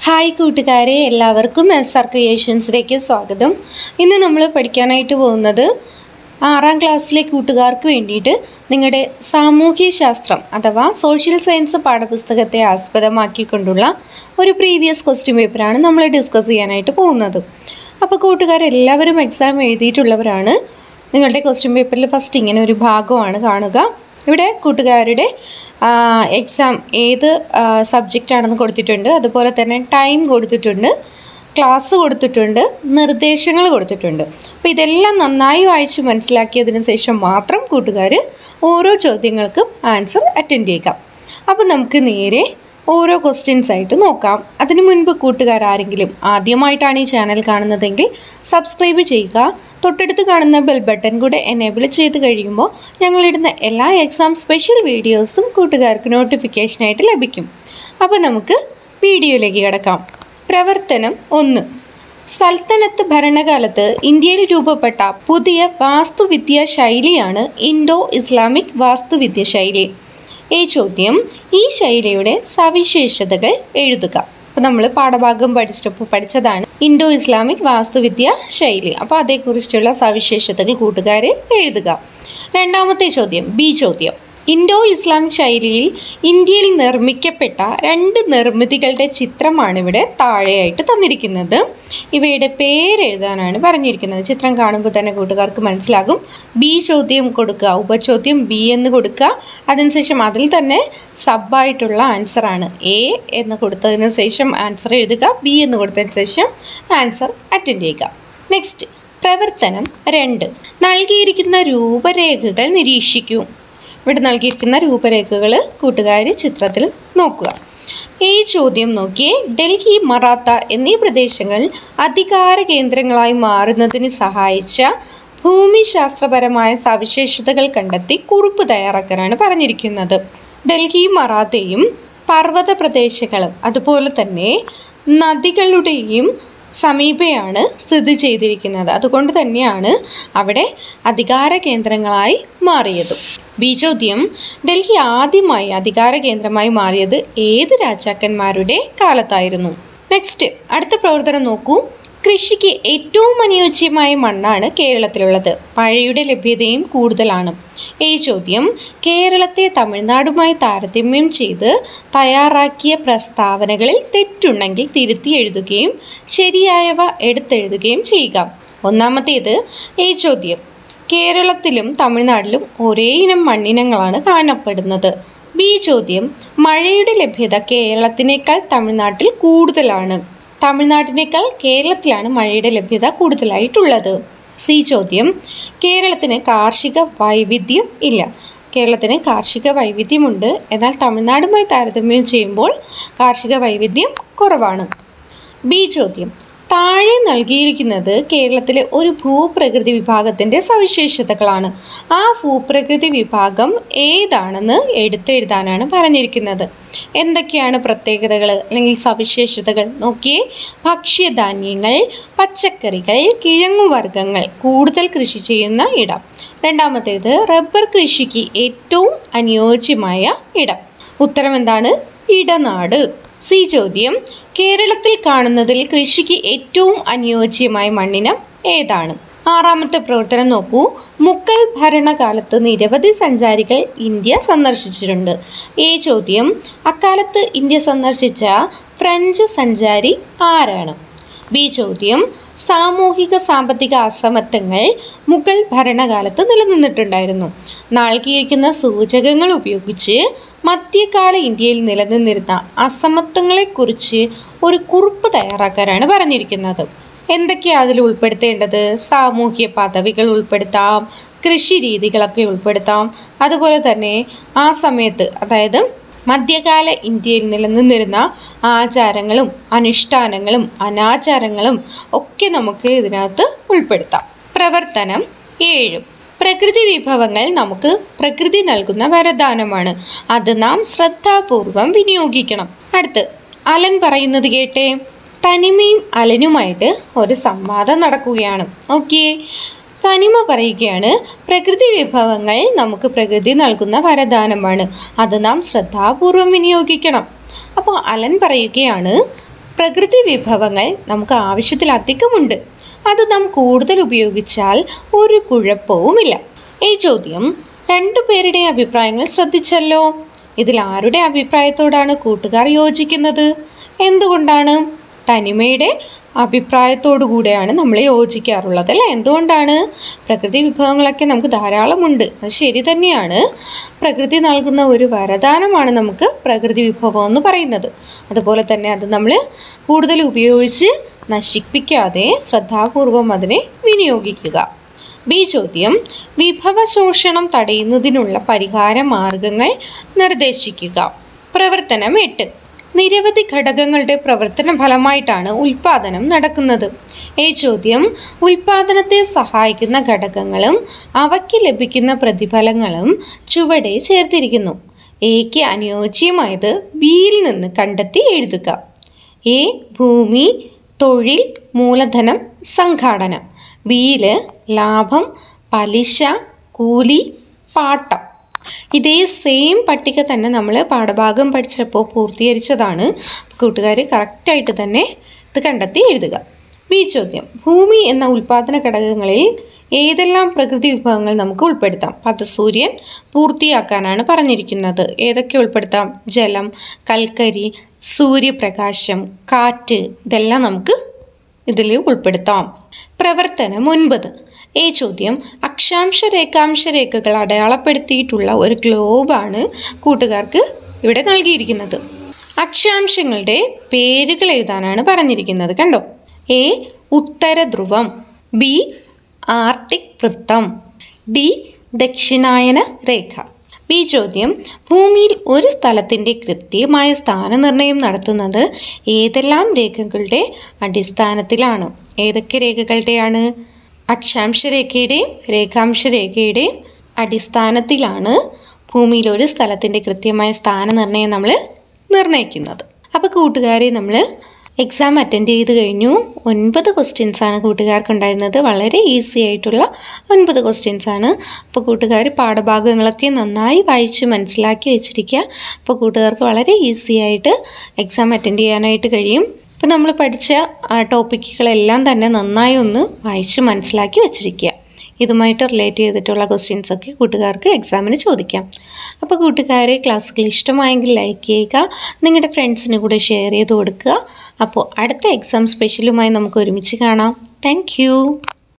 hi കൂട്ടുകാരെ എല്ലാവർക്കും S R ക്രിയേഷൻസിലേക്ക് സ്വാഗതം ഇന്ന് നമ്മൾ പഠിക്കാനായിട്ട് പോകുന്നത് ആറാം ക്ലാസ്സിലെ കൂട്ടുകാർക്ക് വേണ്ടിയിട്ട് നിങ്ങളുടെ സാമൂഹ്യ ശാസ്ത്രം അഥവാ സോഷ്യൽ സയൻസ് പാഠപുസ്തകത്തെ ആസ്പദമാക്കിക്കൊണ്ടുള്ള ഒരു പ്രീവിയസ് ക്വസ്റ്റ്യൻ പേപ്പറാണ് നമ്മൾ ഡിസ്കസ് ചെയ്യാനായിട്ട് പോകുന്നത് അപ്പോൾ കൂട്ടുകാരെല്ലാവരും എക്സാം എഴുതിയിട്ടുള്ളവരാണ് നിങ്ങളുടെ ക്വസ്റ്റ്യൻ പേപ്പറിൽ ഫസ്റ്റ് ഇങ്ങനെ ഒരു ഭാഗമാണ് കാണുക ഇവിടെ കൂട്ടുകാരുടെ എക്സാം ഏത് സബ്ജക്റ്റ് ആണെന്ന് കൊടുത്തിട്ടുണ്ട് അതുപോലെ തന്നെ ടൈം കൊടുത്തിട്ടുണ്ട് ക്ലാസ് കൊടുത്തിട്ടുണ്ട് നിർദ്ദേശങ്ങൾ കൊടുത്തിട്ടുണ്ട് അപ്പോൾ ഇതെല്ലാം നന്നായി വായിച്ച് മനസ്സിലാക്കിയതിന് ശേഷം മാത്രം കൂട്ടുകാർ ഓരോ ചോദ്യങ്ങൾക്കും ആൻസർ അറ്റൻഡ് ചെയ്യുക അപ്പോൾ നമുക്ക് നേരെ ഓരോ ക്വസ്റ്റ്യൻസ് ആയിട്ട് നോക്കാം അതിനു മുൻപ് കൂട്ടുകാർ ആരെങ്കിലും ആദ്യമായിട്ടാണ് ഈ ചാനൽ കാണുന്നതെങ്കിൽ സബ്സ്ക്രൈബ് ചെയ്യുക തൊട്ടടുത്ത് കാണുന്ന ബെൽ ബട്ടൺ കൂടെ എനേബിൾ ചെയ്ത് കഴിയുമ്പോൾ ഞങ്ങളിടുന്ന എല്ലാ എക്സാം സ്പെഷ്യൽ വീഡിയോസും കൂട്ടുകാർക്ക് നോട്ടിഫിക്കേഷനായിട്ട് ലഭിക്കും അപ്പോൾ നമുക്ക് വീഡിയോയിലേക്ക് കിടക്കാം പ്രവർത്തനം ഒന്ന് സൽത്തനത്ത് ഭരണകാലത്ത് ഇന്ത്യയിൽ രൂപപ്പെട്ട പുതിയ വാസ്തുവിദ്യാ ശൈലിയാണ് ഇൻഡോ ഇസ്ലാമിക് വാസ്തുവിദ്യ ശൈലി ഈ ചോദ്യം ഈ ശൈലിയുടെ സവിശേഷതകൾ എഴുതുക അപ്പോൾ നമ്മൾ പാഠഭാഗം പഠിച്ചപ്പോൾ പഠിച്ചതാണ് ഇൻഡോ ഇസ്ലാമിക് വാസ്തുവിദ്യ ശൈലി അപ്പോൾ അതേക്കുറിച്ചുള്ള സവിശേഷതകൾ കൂട്ടുകാർ എഴുതുക രണ്ടാമത്തെ ചോദ്യം ബി ചോദ്യം ഇൻഡോ ഇസ്ലാമിക് ശൈലിയിൽ ഇന്ത്യയിൽ നിർമ്മിക്കപ്പെട്ട രണ്ട് നിർമ്മിതികളുടെ ചിത്രമാണ് ഇവിടെ താഴെയായിട്ട് തന്നിരിക്കുന്നത് ഇവയുടെ പേരെഴുതാനാണ് പറഞ്ഞിരിക്കുന്നത് ചിത്രം കാണുമ്പോൾ തന്നെ കൂട്ടുകാർക്ക് മനസ്സിലാകും ബി ചോദ്യം കൊടുക്കുക ഉപചോദ്യം ബി എന്ന് കൊടുക്കുക അതിനുശേഷം അതിൽ തന്നെ സബായിട്ടുള്ള ആൻസറാണ് എ എന്ന് കൊടുത്തതിന് ശേഷം ആൻസർ എഴുതുക ബി എന്ന് കൊടുത്തതിന് ശേഷം ആൻസർ അറ്റൻഡ് ചെയ്യുക നെക്സ്റ്റ് പ്രവർത്തനം രണ്ട് നൽകിയിരിക്കുന്ന രൂപരേഖകൾ നിരീക്ഷിക്കൂ ഇവിടെ നൽകിയിരിക്കുന്ന രൂപരേഖകൾ കൂട്ടുകാർ ചിത്രത്തിൽ നോക്കുക ഈ ചോദ്യം നോക്കിയേ ഡൽഹി മറാത്ത എന്നീ പ്രദേശങ്ങൾ അധികാര കേന്ദ്രങ്ങളായി മാറുന്നതിന് സഹായിച്ച ഭൂമിശാസ്ത്രപരമായ സവിശേഷതകൾ കണ്ടെത്തി കുറിപ്പ് തയ്യാറാക്കാനാണ് പറഞ്ഞിരിക്കുന്നത് ഡൽഹി മറാത്തയും പർവ്വത പ്രദേശങ്ങളും അതുപോലെ തന്നെ നദികളുടെയും സമീപയാണ് സ്ഥിതി ചെയ്തിരിക്കുന്നത് അതുകൊണ്ട് തന്നെയാണ് അവിടെ അധികാര കേന്ദ്രങ്ങളായി മാറിയത് ബി ചോദ്യം ഡൽഹി ആദ്യമായി അധികാര കേന്ദ്രമായി മാറിയത് ഏത് രാജാക്കന്മാരുടെ കാലത്തായിരുന്നു നെക്സ്റ്റ് അടുത്ത പ്രവർത്തനം നോക്കൂ കൃഷിക്ക് ഏറ്റവും അനുയോജ്യമായ മണ്ണാണ് കേരളത്തിലുള്ളത് മഴയുടെ ലഭ്യതയും കൂടുതലാണ് ഈ ചോദ്യം കേരളത്തെ തമിഴ്നാടുമായി താരതമ്യം ചെയ്ത് തയ്യാറാക്കിയ പ്രസ്താവനകളിൽ തെറ്റുണ്ടെങ്കിൽ തിരുത്തി എഴുതുകയും ശരിയായവ എടുത്തെഴുതുകയും ചെയ്യുക ഒന്നാമത്തേത് ഈ ചോദ്യം കേരളത്തിലും തമിഴ്നാട്ടിലും ഒരേ ഇനം മണ്ണിനങ്ങളാണ് കാണപ്പെടുന്നത് ബി ചോദ്യം മഴയുടെ ലഭ്യത കേരളത്തിനേക്കാൾ തമിഴ്നാട്ടിൽ കൂടുതലാണ് തമിഴ്നാട്ടിനേക്കാൾ കേരളത്തിലാണ് മഴയുടെ ലഭ്യത കൂടുതലായിട്ടുള്ളത് സി ചോദ്യം കേരളത്തിന് കാർഷിക വൈവിധ്യം ഇല്ല കേരളത്തിന് കാർഷിക വൈവിധ്യമുണ്ട് എന്നാൽ തമിഴ്നാടുമായി താരതമ്യം ചെയ്യുമ്പോൾ കാർഷിക വൈവിധ്യം കുറവാണ് ബി ചോദ്യം താഴെ നൽകിയിരിക്കുന്നത് കേരളത്തിലെ ഒരു ഭൂപ്രകൃതി വിഭാഗത്തിൻ്റെ സവിശേഷതകളാണ് ആ ഭൂപ്രകൃതി വിഭാഗം ഏതാണെന്ന് എടുത്തെഴുതാനാണ് പറഞ്ഞിരിക്കുന്നത് എന്തൊക്കെയാണ് പ്രത്യേകതകൾ അല്ലെങ്കിൽ സവിശേഷതകൾ നോക്കിയേ ഭക്ഷ്യധാന്യങ്ങൾ പച്ചക്കറികൾ കിഴങ്ങുവർഗ്ഗങ്ങൾ കൂടുതൽ കൃഷി ചെയ്യുന്ന ഇടം രണ്ടാമത്തേത് റബ്ബർ കൃഷിക്ക് ഏറ്റവും അനുയോജ്യമായ ഇടം ഉത്തരം എന്താണ് ഇടനാട് സി ചോദ്യം കേരളത്തിൽ കാണുന്നതിൽ കൃഷിക്ക് ഏറ്റവും അനുയോജ്യമായ മണ്ണിനം ഏതാണ് ആറാമത്തെ പ്രവർത്തനം നോക്കൂ മുഗൾ ഭരണകാലത്ത് നിരവധി സഞ്ചാരികൾ ഇന്ത്യ സന്ദർശിച്ചിട്ടുണ്ട് ഈ ചോദ്യം അക്കാലത്ത് ഇന്ത്യ സന്ദർശിച്ച ഫ്രഞ്ച് സഞ്ചാരി ആരാണ് ബി ചോദ്യം സാമൂഹിക സാമ്പത്തിക അസമത്വങ്ങൾ മുഗൾ ഭരണകാലത്ത് നിലനിന്നിട്ടുണ്ടായിരുന്നു നൽകിയിരിക്കുന്ന സൂചകങ്ങൾ ഉപയോഗിച്ച് മധ്യകാല ഇന്ത്യയിൽ നിലനിന്നിരുന്ന അസമത്വങ്ങളെക്കുറിച്ച് ഒരു കുറിപ്പ് തയ്യാറാക്കാനാണ് പറഞ്ഞിരിക്കുന്നത് എന്തൊക്കെയാണ് അതിൽ ഉൾപ്പെടുത്തേണ്ടത് സാമൂഹ്യ പദവികൾ ഉൾപ്പെടുത്താം കൃഷി രീതികളൊക്കെ ഉൾപ്പെടുത്താം അതുപോലെ തന്നെ ആ സമയത്ത് അതായത് മധ്യകാല ഇന്ത്യയിൽ നിലനിന്നിരുന്ന ആചാരങ്ങളും അനുഷ്ഠാനങ്ങളും അനാചാരങ്ങളും ഒക്കെ നമുക്ക് ഇതിനകത്ത് ഉൾപ്പെടുത്താം പ്രവർത്തനം ഏഴും പ്രകൃതി വിഭവങ്ങൾ നമുക്ക് പ്രകൃതി നൽകുന്ന വരദാനമാണ് അത് നാം ശ്രദ്ധാപൂർവം വിനിയോഗിക്കണം അടുത്ത് അലൻ പറയുന്നത് കേട്ടേ തനിമയും അലനുമായിട്ട് ഒരു സംവാദം നടക്കുകയാണ് ഓക്കെ തനിമ പറയുകയാണ് പ്രകൃതി വിഭവങ്ങൾ നമുക്ക് പ്രകൃതി നൽകുന്ന വരദാനമാണ് അത് നാം ശ്രദ്ധാപൂർവം വിനിയോഗിക്കണം അപ്പോൾ അലൻ പറയുകയാണ് പ്രകൃതി വിഭവങ്ങൾ നമുക്ക് ആവശ്യത്തിലധികമുണ്ട് അത് നാം കൂടുതൽ ഉപയോഗിച്ചാൽ ഒരു കുഴപ്പവുമില്ല ഈ ചോദ്യം രണ്ടുപേരുടെ അഭിപ്രായങ്ങൾ ശ്രദ്ധിച്ചല്ലോ ഇതിൽ ആരുടെ അഭിപ്രായത്തോടാണ് കൂട്ടുകാർ യോജിക്കുന്നത് എന്തുകൊണ്ടാണ് തനിമയുടെ അഭിപ്രായത്തോടു കൂടെയാണ് നമ്മൾ യോജിക്കാറുള്ളത് അല്ലേ എന്തുകൊണ്ടാണ് പ്രകൃതി വിഭവങ്ങളൊക്കെ നമുക്ക് ധാരാളമുണ്ട് അത് ശരി തന്നെയാണ് പ്രകൃതി നൽകുന്ന ഒരു വരദാനമാണ് നമുക്ക് പ്രകൃതി വിഭവം എന്ന് പറയുന്നത് അതുപോലെ തന്നെ അത് നമ്മൾ കൂടുതൽ ഉപയോഗിച്ച് നശിപ്പിക്കാതെ ശ്രദ്ധാപൂർവം അതിനെ വിനിയോഗിക്കുക ബി ചോദ്യം വിഭവ ശോഷണം തടയുന്നതിനുള്ള പരിഹാര മാർഗങ്ങൾ നിർദ്ദേശിക്കുക പ്രവർത്തനം എട്ട് നിരവധി ഘടകങ്ങളുടെ പ്രവർത്തന ഫലമായിട്ടാണ് ഉൽപാദനം നടക്കുന്നത് ഈ ചോദ്യം ഉൽപാദനത്തെ സഹായിക്കുന്ന ഘടകങ്ങളും അവയ്ക്ക് ലഭിക്കുന്ന പ്രതിഫലങ്ങളും ചുവടെ ചേർത്തിരിക്കുന്നു എക്ക് അനുയോജ്യമായത് ബിയിൽ നിന്ന് കണ്ടെത്തി എഴുതുക എ ഭൂമി തൊഴിൽ മൂലധനം സംഘാടനം ബിയിൽ ലാഭം പലിശ കൂലി പാട്ടം ഇതേ സെയിം പട്ടിക തന്നെ നമ്മൾ പാഠഭാഗം പഠിച്ചപ്പോൾ പൂർത്തീകരിച്ചതാണ് കൂട്ടുകാർ കറക്റ്റായിട്ട് തന്നെ ഇത് കണ്ടെത്തി എഴുതുക ബി ചോദ്യം ഭൂമി എന്ന ഉൽപാദന ഘടകങ്ങളിൽ ഏതെല്ലാം പ്രകൃതി വിഭവങ്ങൾ നമുക്ക് ഉൾപ്പെടുത്താം പദസൂര്യൻ പൂർത്തിയാക്കാനാണ് പറഞ്ഞിരിക്കുന്നത് ഏതൊക്കെ ഉൾപ്പെടുത്താം ജലം കൽക്കരി സൂര്യപ്രകാശം കാറ്റ് ഇതെല്ലാം നമുക്ക് ഇതിൽ ഉൾപ്പെടുത്താം പ്രവർത്തനം ഒൻപത് ഈ ചോദ്യം അക്ഷാംശ രേഖാംശ രേഖകൾ അടയാളപ്പെടുത്തിയിട്ടുള്ള ഒരു ഗ്ലോബാണ് കൂട്ടുകാർക്ക് ഇവിടെ നൽകിയിരിക്കുന്നത് അക്ഷാംശങ്ങളുടെ പേരുകൾ എഴുതാനാണ് പറഞ്ഞിരിക്കുന്നത് കണ്ടോ എ ഉത്തര ധ്രുവം ബി ആർട്ടിക് വൃത്തം ഡി ദക്ഷിണായന രേഖ ബി ചോദ്യം ഭൂമിയിൽ ഒരു സ്ഥലത്തിൻ്റെ കൃത്യമായ സ്ഥാനനിർണ്ണയം നടത്തുന്നത് ഏതെല്ലാം രേഖകളുടെ അടിസ്ഥാനത്തിലാണ് ഏതൊക്കെ രേഖകളുടെയാണ് അക്ഷാംശ രേഖയുടെയും രേഖാംശ രേഖയുടെയും അടിസ്ഥാനത്തിലാണ് ഭൂമിയിൽ ഒരു സ്ഥലത്തിൻ്റെ കൃത്യമായ സ്ഥാനനിർണ്ണയം നമ്മൾ നിർണ്ണയിക്കുന്നത് അപ്പോൾ കൂട്ടുകാരെ നമ്മൾ എക്സാം അറ്റൻഡ് ചെയ്ത് കഴിഞ്ഞു ഒൻപത് ക്വസ്റ്റ്യൻസ് ആണ് കൂട്ടുകാർക്ക് ഉണ്ടായിരുന്നത് വളരെ ഈസി ആയിട്ടുള്ള ഒൻപത് ക്വസ്റ്റ്യൻസ് ആണ് അപ്പോൾ കൂട്ടുകാർ പാഠഭാഗങ്ങളൊക്കെ നന്നായി വായിച്ച് മനസ്സിലാക്കി വെച്ചിരിക്കുക അപ്പോൾ കൂട്ടുകാർക്ക് വളരെ ഈസി ആയിട്ട് എക്സാം അറ്റൻഡ് ചെയ്യാനായിട്ട് കഴിയും അപ്പോൾ നമ്മൾ പഠിച്ച ടോപ്പിക്കുകളെല്ലാം തന്നെ നന്നായി ഒന്ന് വായിച്ച് മനസ്സിലാക്കി വെച്ചിരിക്കുക ഇതുമായിട്ട് റിലേറ്റ് ചെയ്തിട്ടുള്ള ക്വസ്റ്റ്യൻസ് ഒക്കെ കൂട്ടുകാർക്ക് എക്സാമിന് ചോദിക്കാം അപ്പോൾ കൂട്ടുകാരെ ക്ലാസ്സുകൾ ഇഷ്ടമായെങ്കിൽ ലൈക്ക് ചെയ്യുക നിങ്ങളുടെ ഫ്രണ്ട്സിന് കൂടെ ഷെയർ ചെയ്ത് കൊടുക്കുക അപ്പോൾ അടുത്ത എക്സാം സ്പെഷ്യലുമായി നമുക്ക് ഒരുമിച്ച് കാണാം താങ്ക്